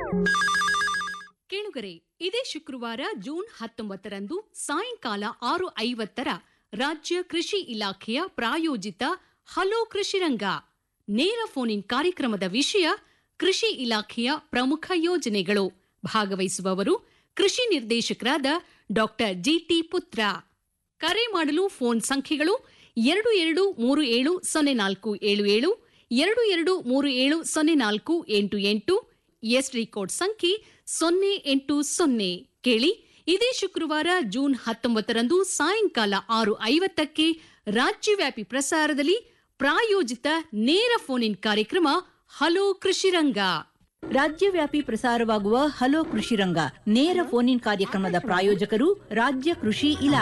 ಕೇಳುಗರೆ ಇದೇ ಶುಕ್ರವಾರ ಜೂನ್ ಹತ್ತೊಂಬತ್ತರಂದು ಸಾಯಂಕಾಲ ಆರು ಐವತ್ತರ ರಾಜ್ಯ ಕೃಷಿ ಇಲಾಖೆಯ ಪ್ರಾಯೋಜಿತ ಹಲೋ ಕೃಷಿರಂಗ ನೇರ ಫೋನ್ ಇನ್ ಕಾರ್ಯಕ್ರಮದ ವಿಷಯ ಕೃಷಿ ಇಲಾಖೆಯ ಪ್ರಮುಖ ಯೋಜನೆಗಳು ಭಾಗವಹಿಸುವವರು ಕೃಷಿ ನಿರ್ದೇಶಕರಾದ ಡಾಕ್ಟರ್ ಜಿಟಿ ಪುತ್ರ ಕರೆ ಮಾಡಲು ಫೋನ್ ಸಂಖ್ಯೆಗಳು ಎರಡು ಎರಡು ಮೂರು ಏಳು ಸೊನ್ನೆ ನಾಲ್ಕು ಏಳು ಏಳು ಎರಡು ಎರಡು ಮೂರು ಏಳು ಸೊನ್ನೆ ನಾಲ್ಕು ಎಂಟು ಎಂಟು ಎಸ್ಡಿ ಕೋಡ್ ಸಂಖ್ಯೆ ಸೊನ್ನೆ ಎಂಟು ಸೊನ್ನೆ ಕೇಳಿ ಇದೇ ಶುಕ್ರವಾರ ಜೂನ್ ಹತ್ತೊಂಬತ್ತರಂದು ಸಾಯಂಕಾಲ ಆರು ಐವತ್ತಕ್ಕೆ ರಾಜ್ಯವ್ಯಾಪಿ ಪ್ರಸಾರದಲ್ಲಿ ಪ್ರಾಯೋಜಿತ ನೇರ ಫೋನ್ ಇನ್ ಕಾರ್ಯಕ್ರಮ ಹಲೋ ಕೃಷಿರಂಗ ರಾಜ್ಯವ್ಯಾಪಿ ಪ್ರಸಾರವಾಗುವ ಹಲೋ ಕೃಷಿರಂಗ ನೇರ ಫೋನ್ ಇನ್ ಕಾರ್ಯಕ್ರಮದ ಪ್ರಾಯೋಜಕರು ರಾಜ್ಯ ಕೃಷಿ ಇಲಾಖೆ